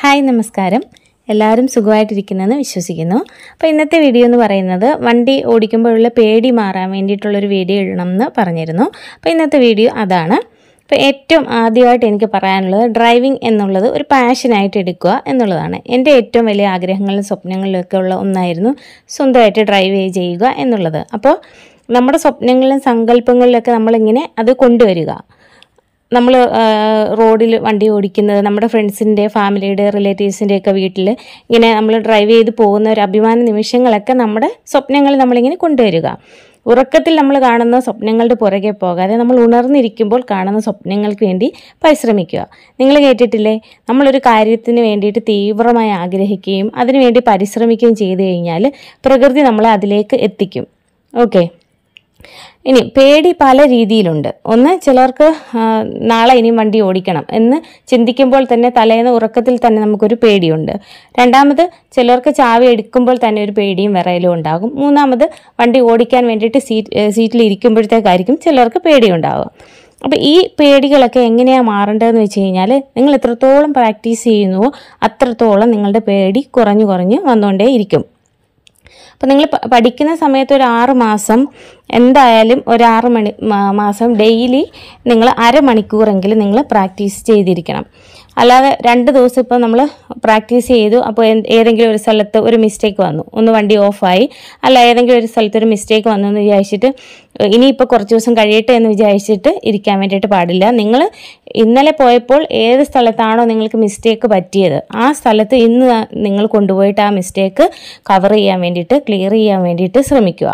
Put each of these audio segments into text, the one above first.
hi നമസ്കാരം എല്ലാവരും സുഖമായിട്ടിരിക്കുന്നെന്ന് വിശ്വസിക്കുന്നു അപ്പോൾ ഇന്നത്തെ വീഡിയോ എന്ന് പറയുന്നത് വണ്ടി ഓടിക്കുമ്പോഴുള്ള പേടി മാറാൻ വേണ്ടിയിട്ടുള്ളൊരു വീഡിയോ ഇടണമെന്ന് പറഞ്ഞിരുന്നു അപ്പോൾ ഇന്നത്തെ വീഡിയോ അതാണ് അപ്പോൾ ഏറ്റവും ആദ്യമായിട്ട് എനിക്ക് പറയാനുള്ളത് ഡ്രൈവിംഗ് എന്നുള്ളത് ഒരു പാഷനായിട്ട് എടുക്കുക എന്നുള്ളതാണ് എൻ്റെ ഏറ്റവും വലിയ ആഗ്രഹങ്ങളിലും സ്വപ്നങ്ങളിലും ഒക്കെ ഉള്ള ഒന്നായിരുന്നു സ്വന്തമായിട്ട് ഡ്രൈവ് ചെയ്യുക എന്നുള്ളത് അപ്പോൾ നമ്മുടെ സ്വപ്നങ്ങളിലും സങ്കല്പങ്ങളിലൊക്കെ നമ്മളിങ്ങനെ അത് കൊണ്ടുവരിക നമ്മൾ റോഡിൽ വണ്ടി ഓടിക്കുന്നത് നമ്മുടെ ഫ്രണ്ട്സിൻ്റെ ഫാമിലിയുടെ റിലേറ്റീവ്സിൻ്റെ ഒക്കെ വീട്ടിൽ ഇങ്ങനെ നമ്മൾ ഡ്രൈവ് ചെയ്ത് പോകുന്ന ഒരു അഭിമാന നിമിഷങ്ങളൊക്കെ നമ്മുടെ സ്വപ്നങ്ങളിൽ നമ്മളിങ്ങനെ കൊണ്ടുവരിക ഉറക്കത്തിൽ നമ്മൾ കാണുന്ന സ്വപ്നങ്ങളുടെ പുറകെ പോകാതെ നമ്മൾ ഉണർന്നിരിക്കുമ്പോൾ കാണുന്ന സ്വപ്നങ്ങൾക്ക് വേണ്ടി പരിശ്രമിക്കുക നിങ്ങൾ കേട്ടിട്ടില്ലേ നമ്മളൊരു കാര്യത്തിന് വേണ്ടിയിട്ട് തീവ്രമായി ആഗ്രഹിക്കുകയും അതിനുവേണ്ടി പരിശ്രമിക്കുകയും ചെയ്തു കഴിഞ്ഞാൽ പ്രകൃതി നമ്മളെ അതിലേക്ക് എത്തിക്കും ഓക്കെ ഇനി പേടി പല രീതിയിലുണ്ട് ഒന്ന് ചിലർക്ക് ആ, നാളെ ഇനിയും വണ്ടി ഓടിക്കണം എന്ന് ചിന്തിക്കുമ്പോൾ തന്നെ തലേന്ന് ഉറക്കത്തിൽ തന്നെ നമുക്കൊരു പേടിയുണ്ട് രണ്ടാമത് ചിലർക്ക് ചാവി എടുക്കുമ്പോൾ തന്നെ ഒരു പേടിയും വിറയലും ഉണ്ടാകും മൂന്നാമത് വണ്ടി ഓടിക്കാൻ വേണ്ടിയിട്ട് സീറ്റ് ഏ, സീറ്റിൽ ഇരിക്കുമ്പോഴത്തേക്കായിരിക്കും ചിലർക്ക് പേടിയുണ്ടാവുക അപ്പോൾ ഈ പേടികളൊക്കെ എങ്ങനെയാണ് മാറേണ്ടതെന്ന് വെച്ച് കഴിഞ്ഞാൽ നിങ്ങൾ എത്രത്തോളം പ്രാക്ടീസ് ചെയ്യുന്നുവോ അത്രത്തോളം നിങ്ങളുടെ പേടി കുറഞ്ഞു കുറഞ്ഞ് വന്നുകൊണ്ടേ ഇരിക്കും അപ്പോൾ നിങ്ങൾ പ- പഠിക്കുന്ന സമയത്ത് ഒരു ആറ് മാസം എന്തായാലും ഒരു ആറ് മണി മാ- മാസം ഡെയിലി നിങ്ങൾ അരമണിക്കൂറെങ്കിലും നിങ്ങൾ പ്രാക്ടീസ് ചെയ്തിരിക്കണം അല്ലാതെ രണ്ട് ദിവസം ഇപ്പോൾ നമ്മൾ പ്രാക്ടീസ് ചെയ്തു അപ്പോൾ എന്ത്- ഏതെങ്കിലും ഒരു സ്ഥലത്ത് ഒരു മിസ്റ്റേക്ക് വന്നു ഒന്ന് വണ്ടി ഓഫായി അല്ല ഏതെങ്കിലും ഒരു സ്ഥലത്ത് ഒരു മിസ്റ്റേക്ക് വന്നു എന്ന് വിചാരിച്ചിട്ട് ഇനിയിപ്പോൾ കുറച്ച് ദിവസം കഴിയട്ടെ എന്ന് വിചാരിച്ചിട്ട് ഇരിക്കാൻ വേണ്ടിയിട്ട് പാടില്ല നിങ്ങൾ ഇന്നലെ പോയപ്പോൾ ഏത് സ്ഥലത്താണോ നിങ്ങൾക്ക് മിസ്റ്റേക്ക് പറ്റിയത് ആ സ്ഥലത്ത് ഇന്ന് നിങ്ങൾ കൊണ്ടുപോയിട്ട് ആ മിസ്റ്റേക്ക് കവർ ചെയ്യാൻ വേണ്ടിയിട്ട് ക്ലിയർ ചെയ്യാൻ വേണ്ടിയിട്ട് ശ്രമിക്കുക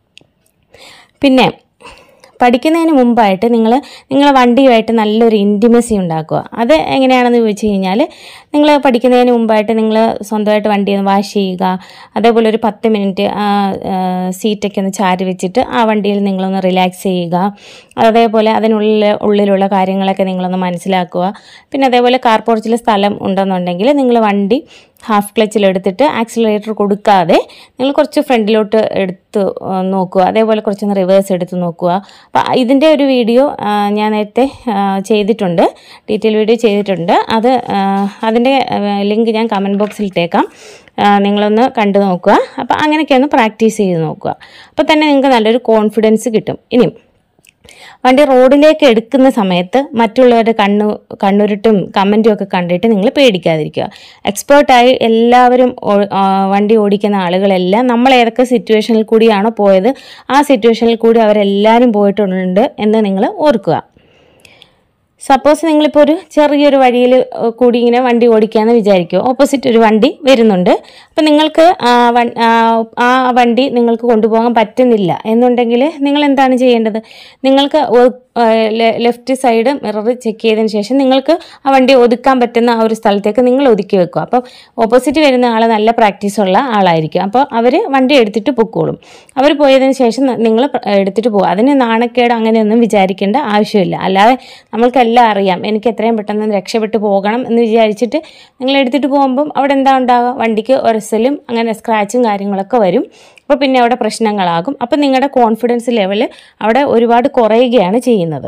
പിന്നെ പഠിക്കുന്നതിന് മുമ്പായിട്ട് നിങ്ങൾ നിങ്ങളെ വണ്ടിയുമായിട്ട് നല്ലൊരു ഇൻറ്റിമസി ഉണ്ടാക്കുക അത് എങ്ങനെയാണെന്ന് ചോദിച്ചു കഴിഞ്ഞാൽ നിങ്ങൾ പഠിക്കുന്നതിന് മുമ്പായിട്ട് നിങ്ങൾ സ്വന്തമായിട്ട് വണ്ടി ഒന്ന് വാഷ് ചെയ്യുക അതേപോലെ ഒരു പത്ത് മിനിറ്റ് ആ സീറ്റൊക്കെ ഒന്ന് ചാരി വെച്ചിട്ട് ആ വണ്ടിയിൽ നിങ്ങളൊന്ന് റിലാക്സ് ചെയ്യുക അതേപോലെ അതിനുള്ളിൽ ഉള്ളിലുള്ള കാര്യങ്ങളൊക്കെ നിങ്ങളൊന്ന് മനസ്സിലാക്കുക പിന്നെ അതേപോലെ കാർ പോർച്ചിൽ സ്ഥലം ഉണ്ടെന്നുണ്ടെങ്കിൽ നിങ്ങൾ വണ്ടി ഹാഫ് ക്ലച്ചിലെടുത്തിട്ട് ആക്സിലറേറ്റർ കൊടുക്കാതെ നിങ്ങൾ കുറച്ച് ഫ്രണ്ടിലോട്ട് എടുത്ത് ആ, നോക്കുക അതേപോലെ കുറച്ചൊന്ന് റിവേഴ്സ് എടുത്ത് നോക്കുക അപ്പോൾ ഇതിൻ്റെ ഒരു വീഡിയോ ആ, ഞാൻ നേരത്തെ ആ, ചെയ്തിട്ടുണ്ട് ഡീറ്റെയിൽ വീഡിയോ ചെയ്തിട്ടുണ്ട് അത് ആ, അതിൻ്റെ ലിങ്ക് ഞാൻ കമൻറ്റ് ബോക്സിൽ ഇട്ടേക്കാം ആ, നിങ്ങളൊന്ന് കണ്ടു നോക്കുക അപ്പോൾ അങ്ങനെയൊക്കെ ഒന്ന് പ്രാക്ടീസ് ചെയ്ത് നോക്കുക അപ്പോൾ തന്നെ നിങ്ങൾക്ക് നല്ലൊരു കോൺഫിഡൻസ് കിട്ടും ഇനിയും വണ്ടി റോഡിലേക്ക് എടുക്കുന്ന സമയത്ത് മറ്റുള്ളവരുടെ കണ്ണു കണ്ണുരുട്ടും കമൻറ്റും ഒക്കെ കണ്ടിട്ട് നിങ്ങൾ പേടിക്കാതിരിക്കുക എക്സ്പേർട്ടായി എല്ലാവരും ഓ- ആ, വണ്ടി ഓടിക്കുന്ന ആളുകളെല്ലാം നമ്മൾ ഏതൊക്കെ സിറ്റുവേഷനിൽ കൂടിയാണോ പോയത് ആ സിറ്റുവേഷനിൽ കൂടി അവരെല്ലാവരും പോയിട്ടുണ്ട് എന്ന് നിങ്ങൾ ഓർക്കുക സപ്പോസ് നിങ്ങളിപ്പോൾ ഒരു ചെറിയൊരു വഴിയിൽ കൂടി ഇങ്ങനെ വണ്ടി ഓടിക്കാമെന്ന് വിചാരിക്കുക ഓപ്പോസിറ്റ് ഒരു വണ്ടി വരുന്നുണ്ട് അപ്പം നിങ്ങൾക്ക് ആ വൺ- ആ ആ വണ്ടി നിങ്ങൾക്ക് കൊണ്ടുപോകാൻ പറ്റുന്നില്ല എന്നുണ്ടെങ്കിൽ നിങ്ങൾ എന്താണ് ചെയ്യേണ്ടത് നിങ്ങൾക്ക് ലെഫ്റ്റ് സൈഡ് മിറർ ചെക്ക് ചെയ്തതിന് ശേഷം നിങ്ങൾക്ക് ആ വണ്ടി ഒതുക്കാൻ പറ്റുന്ന ആ ഒരു സ്ഥലത്തേക്ക് നിങ്ങൾ ഒതുക്കി വെക്കുക അപ്പം ഓപ്പോസിറ്റ് വരുന്ന ആൾ നല്ല പ്രാക്ടീസ് ഉള്ള ആളായിരിക്കും അപ്പോൾ അവർ വണ്ടി എടുത്തിട്ട് പൊക്കോളും അവർ പോയതിന് ശേഷം നിങ്ങൾ എടുത്തിട്ട് പോകും അതിന് നാണക്കേട് അങ്ങനെയൊന്നും വിചാരിക്കേണ്ട ആവശ്യമില്ല അല്ലാതെ നമ്മൾക്കെല്ലാം അറിയാം എനിക്ക് എത്രയും പെട്ടെന്ന് രക്ഷപ്പെട്ടു പോകണം എന്ന് വിചാരിച്ചിട്ട് നിങ്ങൾ എടുത്തിട്ട് പോകുമ്പം അവിടെ എന്താ ഉണ്ടാവുക വണ്ടിക്ക് ഒരസലും അങ്ങനെ സ്ക്രാച്ചും കാര്യങ്ങളൊക്കെ വരും അപ്പോൾ പിന്നെ അവിടെ പ്രശ്നങ്ങളാകും അപ്പം നിങ്ങളുടെ കോൺഫിഡൻസ് ലെവൽ അവിടെ ഒരുപാട് കുറയുകയാണ് ചെയ്യുന്നത്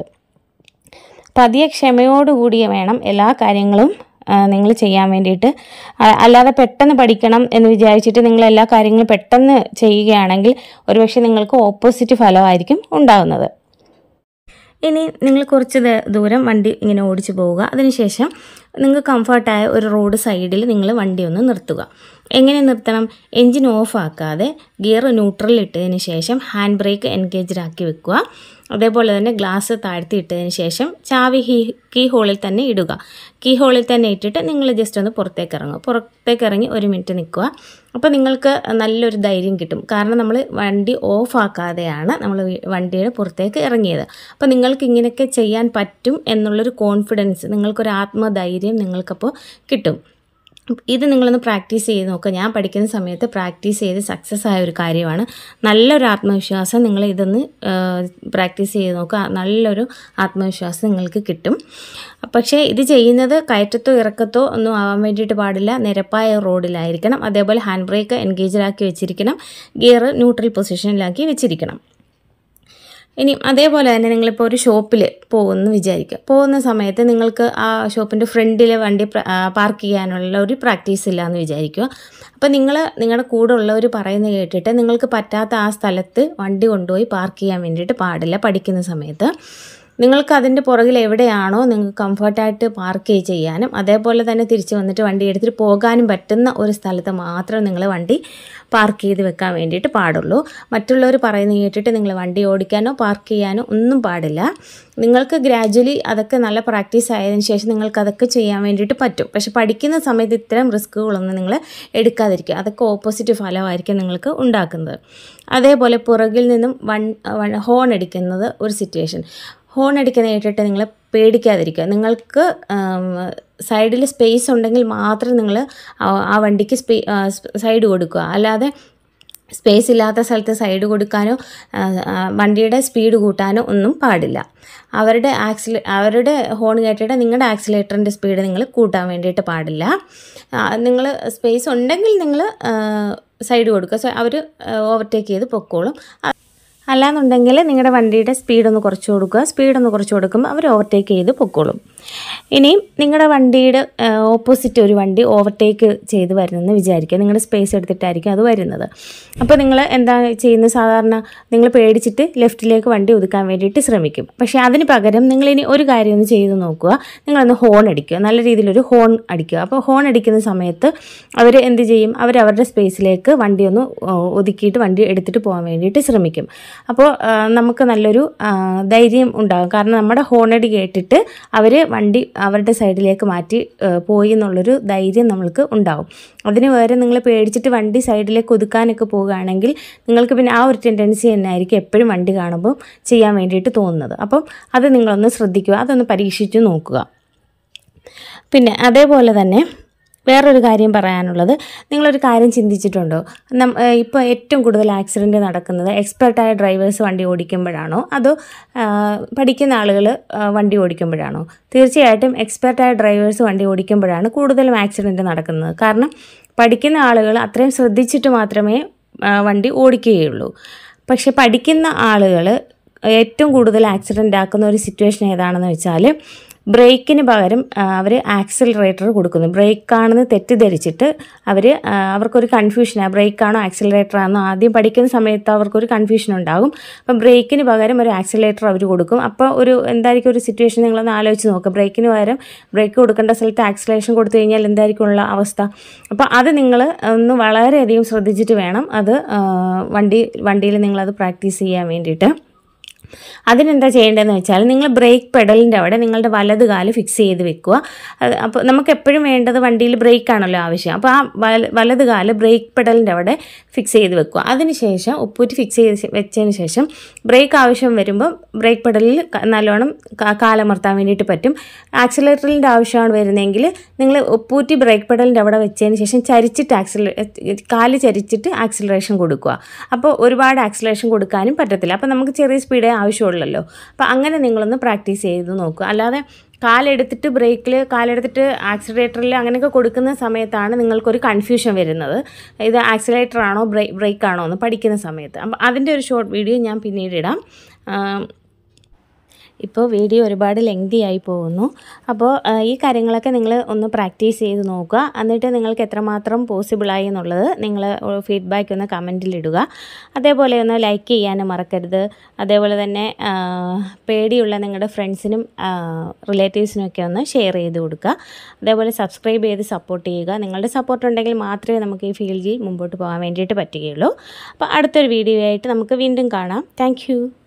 പതിയെ ക്ഷമയോടുകൂടി വേണം എല്ലാ കാര്യങ്ങളും നിങ്ങൾ ചെയ്യാൻ വേണ്ടിയിട്ട് ആ, അല്ലാതെ പെട്ടെന്ന് പഠിക്കണം എന്ന് വിചാരിച്ചിട്ട് നിങ്ങൾ എല്ലാ കാര്യങ്ങളും പെട്ടെന്ന് ചെയ്യുകയാണെങ്കിൽ ഒരുപക്ഷെ നിങ്ങൾക്ക് ഓപ്പോസിറ്റ് ഫലമായിരിക്കും ഉണ്ടാകുന്നത് ഇനി നിങ്ങൾ കുറച്ച് ദ- ദൂരം വണ്ടി ഇങ്ങനെ ഓടിച്ചു പോവുക അതിനുശേഷം നിങ്ങൾക്ക് കംഫർട്ടായ ഒരു റോഡ് സൈഡിൽ നിങ്ങൾ വണ്ടി ഒന്ന് നിർത്തുക എങ്ങനെ നിർത്തണം എൻജിൻ ഓഫ് ആക്കാതെ ഗിയർ ന്യൂട്രലിൽ ഇട്ടതിന് ശേഷം ഹാൻഡ് ബ്രേക്ക് എൻഗേജ്ഡ് ആക്കി വെക്കുക അതേപോലെ തന്നെ ഗ്ലാസ് താഴ്ത്തി ഇട്ടതിന് ശേഷം ചാവി ഹീ കീ ഹോളിൽ തന്നെ ഇടുക കീ ഹോളിൽ തന്നെ ഇട്ടിട്ട് നിങ്ങൾ ജസ്റ്റ് ഒന്ന് പുറത്തേക്ക് ഇറങ്ങുക പുറത്തേക്ക് ഇറങ്ങി ഒരു മിനിറ്റ് നിൽക്കുക അപ്പോൾ നിങ്ങൾക്ക് നല്ലൊരു ധൈര്യം കിട്ടും കാരണം നമ്മൾ വണ്ടി ഓഫ് ആക്കാതെയാണ് നമ്മൾ വണ്ടിയുടെ പുറത്തേക്ക് ഇറങ്ങിയത് അപ്പോൾ നിങ്ങൾക്ക് ഇങ്ങനെയൊക്കെ ചെയ്യാൻ പറ്റും എന്നുള്ളൊരു കോൺഫിഡൻസ് നിങ്ങൾക്കൊരു ആത്മധൈര്യം നിങ്ങൾക്കപ്പോൾ കിട്ടും ഇത് നിങ്ങളൊന്ന് പ്രാക്ടീസ് ചെയ്ത് നോക്കുക ഞാൻ പഠിക്കുന്ന സമയത്ത് പ്രാക്ടീസ് ചെയ്ത് സക്സസ് ആയ ഒരു കാര്യമാണ് നല്ലൊരു ആത്മവിശ്വാസം നിങ്ങൾ ഇതൊന്ന് പ്രാക്ടീസ് ചെയ്ത് നോക്കുക നല്ലൊരു ആത്മവിശ്വാസം നിങ്ങൾക്ക് കിട്ടും പക്ഷേ ഇത് ചെയ്യുന്നത് കയറ്റത്തോ ഇറക്കത്തോ ഒന്നും ആവാൻ വേണ്ടിയിട്ട് പാടില്ല നിരപ്പായ റോഡിലായിരിക്കണം അതേപോലെ ഹാൻഡ് ബ്രേക്ക് എൻഗേജിലാക്കി വെച്ചിരിക്കണം ഗിയർ ന്യൂട്രൽ പൊസിഷനിലാക്കി വെച്ചിരിക്കണം ഇനി അതേപോലെ തന്നെ നിങ്ങളിപ്പോൾ ഒരു ഷോപ്പിൽ പോകുമെന്ന് വിചാരിക്കുക പോകുന്ന സമയത്ത് നിങ്ങൾക്ക് ആ ഷോപ്പിൻ്റെ ഫ്രണ്ടിൽ വണ്ടി പാർക്ക് ചെയ്യാനുള്ള ഒരു പ്രാക്ടീസ് ഇല്ല എന്ന് വിചാരിക്കുക അപ്പോൾ നിങ്ങൾ നിങ്ങളുടെ കൂടെ ഉള്ളവർ പറയുന്നത് കേട്ടിട്ട് നിങ്ങൾക്ക് പറ്റാത്ത ആ സ്ഥലത്ത് വണ്ടി കൊണ്ടുപോയി പാർക്ക് ചെയ്യാൻ വേണ്ടിയിട്ട് പാടില്ല പഠിക്കുന്ന സമയത്ത് നിങ്ങൾക്ക് അതിൻ്റെ പുറകിൽ എവിടെയാണോ നിങ്ങൾക്ക് കംഫർട്ടായിട്ട് പാർക്ക് ചെയ്യാനും അതേപോലെ തന്നെ തിരിച്ച് വന്നിട്ട് വണ്ടി എടുത്തിട്ട് പോകാനും പറ്റുന്ന ഒരു സ്ഥലത്ത് മാത്രം നിങ്ങൾ വണ്ടി പാർക്ക് ചെയ്ത് വെക്കാൻ വേണ്ടിയിട്ട് പാടുള്ളൂ മറ്റുള്ളവർ പറയുന്നത് കേട്ടിട്ട് നിങ്ങൾ വണ്ടി ഓടിക്കാനോ പാർക്ക് ചെയ്യാനോ ഒന്നും പാടില്ല നിങ്ങൾക്ക് ഗ്രാജ്വലി അതൊക്കെ നല്ല പ്രാക്ടീസ് ആയതിനു ശേഷം നിങ്ങൾക്ക് അതൊക്കെ ചെയ്യാൻ വേണ്ടിയിട്ട് പറ്റും പക്ഷെ പഠിക്കുന്ന സമയത്ത് ഇത്തരം റിസ്ക്കുകളൊന്നും നിങ്ങൾ എടുക്കാതിരിക്കുക അതൊക്കെ ഓപ്പോസിറ്റ് ഫലമായിരിക്കും നിങ്ങൾക്ക് ഉണ്ടാക്കുന്നത് അതേപോലെ പുറകിൽ നിന്നും വൺ വൺ ഹോൺ അടിക്കുന്നത് ഒരു സിറ്റുവേഷൻ ഹോൺ അടിക്കുന്ന കേട്ടിട്ട് നിങ്ങൾ പേടിക്കാതിരിക്കുക നിങ്ങൾക്ക് സൈഡിൽ സ്പേസ് ഉണ്ടെങ്കിൽ മാത്രം നിങ്ങൾ ആ വണ്ടിക്ക് സ്പേ സൈഡ് കൊടുക്കുക അല്ലാതെ സ്പേസ് ഇല്ലാത്ത സ്ഥലത്ത് സൈഡ് കൊടുക്കാനോ വണ്ടിയുടെ സ്പീഡ് കൂട്ടാനോ ഒന്നും പാടില്ല അവരുടെ ആക്സില അവരുടെ ഹോൺ കേട്ടിട്ട് നിങ്ങളുടെ ആക്സിലേറ്ററിൻ്റെ സ്പീഡ് നിങ്ങൾ കൂട്ടാൻ വേണ്ടിയിട്ട് പാടില്ല നിങ്ങൾ സ്പേസ് ഉണ്ടെങ്കിൽ നിങ്ങൾ സൈഡ് കൊടുക്കുക സോ അവർ ഓവർടേക്ക് ചെയ്ത് പൊക്കോളും അല്ലാന്നുണ്ടെങ്കിൽ നിങ്ങളുടെ വണ്ടിയുടെ സ്പീഡൊന്ന് കുറച്ച് കൊടുക്കുക സ്പീഡൊന്ന് കുറച്ച് കൊടുക്കുമ്പോൾ അവർ ഓവർടേക്ക് ചെയ്ത് പൊക്കോളും ഇനിയും നിങ്ങളുടെ വണ്ടിയുടെ ഓപ്പോസിറ്റ് ഒരു വണ്ടി ഓവർടേക്ക് ചെയ്ത് വരുന്നതെന്ന് വിചാരിക്കുക നിങ്ങളുടെ സ്പേസ് എടുത്തിട്ടായിരിക്കും അത് വരുന്നത് അപ്പോൾ നിങ്ങൾ എന്താ ചെയ്യുന്നത് സാധാരണ നിങ്ങൾ പേടിച്ചിട്ട് ലെഫ്റ്റിലേക്ക് വണ്ടി ഒതുക്കാൻ വേണ്ടിയിട്ട് ശ്രമിക്കും പക്ഷേ അതിന് പകരം നിങ്ങളിനി ഒരു കാര്യം ഒന്ന് ചെയ്ത് നോക്കുക നിങ്ങളൊന്ന് ഹോൺ അടിക്കുക നല്ല രീതിയിലൊരു ഹോൺ അടിക്കുക അപ്പോൾ ഹോൺ അടിക്കുന്ന സമയത്ത് അവർ എന്ത് ചെയ്യും അവർ അവരുടെ സ്പേസിലേക്ക് വണ്ടി ഒന്ന് ഒതുക്കിയിട്ട് വണ്ടി എടുത്തിട്ട് പോകാൻ വേണ്ടിയിട്ട് ശ്രമിക്കും അപ്പോൾ നമുക്ക് നല്ലൊരു ധൈര്യം ഉണ്ടാകും കാരണം നമ്മുടെ ഹോണടി കേട്ടിട്ട് അവർ വണ്ടി അവരുടെ സൈഡിലേക്ക് മാറ്റി പോയി എന്നുള്ളൊരു ധൈര്യം നമ്മൾക്ക് ഉണ്ടാവും അതിന് വേറെ നിങ്ങൾ പേടിച്ചിട്ട് വണ്ടി സൈഡിലേക്ക് ഒതുക്കാനൊക്കെ പോവുകയാണെങ്കിൽ നിങ്ങൾക്ക് പിന്നെ ആ ഒരു ടെൻഡൻസി തന്നെ ആയിരിക്കും എപ്പോഴും വണ്ടി കാണുമ്പോൾ ചെയ്യാൻ വേണ്ടിയിട്ട് തോന്നുന്നത് അപ്പം അത് നിങ്ങളൊന്ന് ശ്രദ്ധിക്കുക അതൊന്ന് പരീക്ഷിച്ച് നോക്കുക പിന്നെ അതേപോലെ തന്നെ വേറൊരു കാര്യം പറയാനുള്ളത് നിങ്ങളൊരു കാര്യം ചിന്തിച്ചിട്ടുണ്ടോ നം ഇപ്പോൾ ഏറ്റവും കൂടുതൽ ആക്സിഡൻറ്റ് നടക്കുന്നത് എക്സ്പെർട്ടായ ഡ്രൈവേഴ്സ് വണ്ടി ഓടിക്കുമ്പോഴാണോ അതോ പഠിക്കുന്ന ആളുകൾ വണ്ടി ഓടിക്കുമ്പോഴാണോ തീർച്ചയായിട്ടും എക്സ്പെർട്ടായ ഡ്രൈവേഴ്സ് വണ്ടി ഓടിക്കുമ്പോഴാണ് കൂടുതലും ആക്സിഡൻറ്റ് നടക്കുന്നത് കാരണം പഠിക്കുന്ന ആളുകൾ അത്രയും ശ്രദ്ധിച്ചിട്ട് മാത്രമേ വണ്ടി ഓടിക്കുകയുള്ളൂ പക്ഷെ പഠിക്കുന്ന ആളുകൾ ഏറ്റവും കൂടുതൽ ആക്സിഡൻ്റ് ആക്കുന്ന ഒരു സിറ്റുവേഷൻ ഏതാണെന്ന് വെച്ചാൽ ബ്രേക്കിന് പകരം അവർ ആക്സിലറേറ്റർ കൊടുക്കുന്നു ബ്രേക്കാണെന്ന് തെറ്റിദ്ധരിച്ചിട്ട് അവർ അവർക്കൊരു കൺഫ്യൂഷനാണ് ബ്രേക്കാണോ ആക്സിലറേറ്റർ ആണോ ആദ്യം പഠിക്കുന്ന സമയത്ത് അവർക്കൊരു കൺഫ്യൂഷൻ ഉണ്ടാകും അപ്പം ബ്രേക്കിന് പകരം ഒരു ആക്സിലേറ്റർ അവർ കൊടുക്കും അപ്പോൾ ഒരു എന്തായിരിക്കും ഒരു സിറ്റുവേഷൻ നിങ്ങളൊന്ന് ആലോചിച്ച് നോക്കുക ബ്രേക്കിന് പകരം ബ്രേക്ക് കൊടുക്കേണ്ട സ്ഥലത്ത് ആക്സിലേഷൻ കൊടുത്തു കഴിഞ്ഞാൽ എന്തായിരിക്കും ഉള്ള അവസ്ഥ അപ്പോൾ അത് നിങ്ങൾ ഒന്ന് വളരെയധികം ശ്രദ്ധിച്ചിട്ട് വേണം അത് വണ്ടി വണ്ടിയിൽ നിങ്ങളത് പ്രാക്ടീസ് ചെയ്യാൻ വേണ്ടിയിട്ട് അതിനെന്താ ചെയ്യേണ്ടതെന്ന് വെച്ചാൽ നിങ്ങൾ ബ്രേക്ക് പെഡലിൻ്റെ അവിടെ നിങ്ങളുടെ വലത് കാല് ഫിക്സ് ചെയ്ത് വെക്കുക അപ്പോൾ നമുക്ക് എപ്പോഴും വേണ്ടത് വണ്ടിയിൽ ബ്രേക്കാണല്ലോ ആവശ്യം അപ്പോൾ ആ വല വലത് കാല് ബ്രേക്ക് പെഡലിൻ്റെ അവിടെ ഫിക്സ് ചെയ്ത് വെക്കുക അതിനുശേഷം ഉപ്പൂറ്റി ഫിക്സ് ചെയ്ത് വെച്ചതിന് ശേഷം ബ്രേക്ക് ആവശ്യം വരുമ്പോൾ ബ്രേക്ക് പെഡലിൽ നല്ലോണം കാലമർത്താൻ വേണ്ടിയിട്ട് പറ്റും ആക്സിലേറ്ററിൻ്റെ ആവശ്യമാണ് വരുന്നതെങ്കിൽ നിങ്ങൾ ഉപ്പൂറ്റി ബ്രേക്ക് പെഡലിൻ്റെ അവിടെ വെച്ചതിന് ശേഷം ചരിച്ചിട്ട് ആക്സിലേ കാല് ചരിച്ചിട്ട് ആക്സിലറേഷൻ കൊടുക്കുക അപ്പോൾ ഒരുപാട് ആക്സിലറേഷൻ കൊടുക്കാനും പറ്റത്തില്ല അപ്പോൾ നമുക്ക് ചെറിയ സ്പീഡേ ആവശ്യമുള്ളല്ലോ അപ്പോൾ അങ്ങനെ നിങ്ങളൊന്ന് പ്രാക്ടീസ് ചെയ്ത് നോക്കുക അല്ലാതെ കാലെടുത്തിട്ട് ബ്രേക്കിൽ കാലെടുത്തിട്ട് ആക്സിലേറ്ററിൽ അങ്ങനെയൊക്കെ കൊടുക്കുന്ന സമയത്താണ് നിങ്ങൾക്കൊരു കൺഫ്യൂഷൻ വരുന്നത് ഇത് ആക്സിലേറ്റർ ആണോ ബ്രേക്ക് ബ്രേക്ക് ആണോ എന്ന് പഠിക്കുന്ന സമയത്ത് അപ്പം അതിൻ്റെ ഒരു ഷോർട്ട് വീഡിയോ ഞാൻ പിന്നീട് ഇടാം ഇപ്പോൾ വീഡിയോ ഒരുപാട് ലെങ്തി ആയി പോകുന്നു അപ്പോൾ ഈ കാര്യങ്ങളൊക്കെ നിങ്ങൾ ഒന്ന് പ്രാക്ടീസ് ചെയ്ത് നോക്കുക എന്നിട്ട് നിങ്ങൾക്ക് എത്രമാത്രം പോസിബിളായി എന്നുള്ളത് നിങ്ങൾ ഫീഡ്ബാക്ക് ഒന്ന് കമൻറ്റിലിടുക അതേപോലെ ഒന്ന് ലൈക്ക് ചെയ്യാനും മറക്കരുത് അതേപോലെ തന്നെ പേടിയുള്ള നിങ്ങളുടെ ഫ്രണ്ട്സിനും റിലേറ്റീവ്സിനും ഒക്കെ ഒന്ന് ഷെയർ ചെയ്ത് കൊടുക്കുക അതേപോലെ സബ്സ്ക്രൈബ് ചെയ്ത് സപ്പോർട്ട് ചെയ്യുക നിങ്ങളുടെ സപ്പോർട്ട് ഉണ്ടെങ്കിൽ മാത്രമേ നമുക്ക് ഈ ഫീൽഡിൽ മുമ്പോട്ട് പോകാൻ വേണ്ടിയിട്ട് പറ്റുകയുള്ളൂ അപ്പോൾ അടുത്തൊരു വീഡിയോ ആയിട്ട് നമുക്ക് വീണ്ടും കാണാം താങ്ക്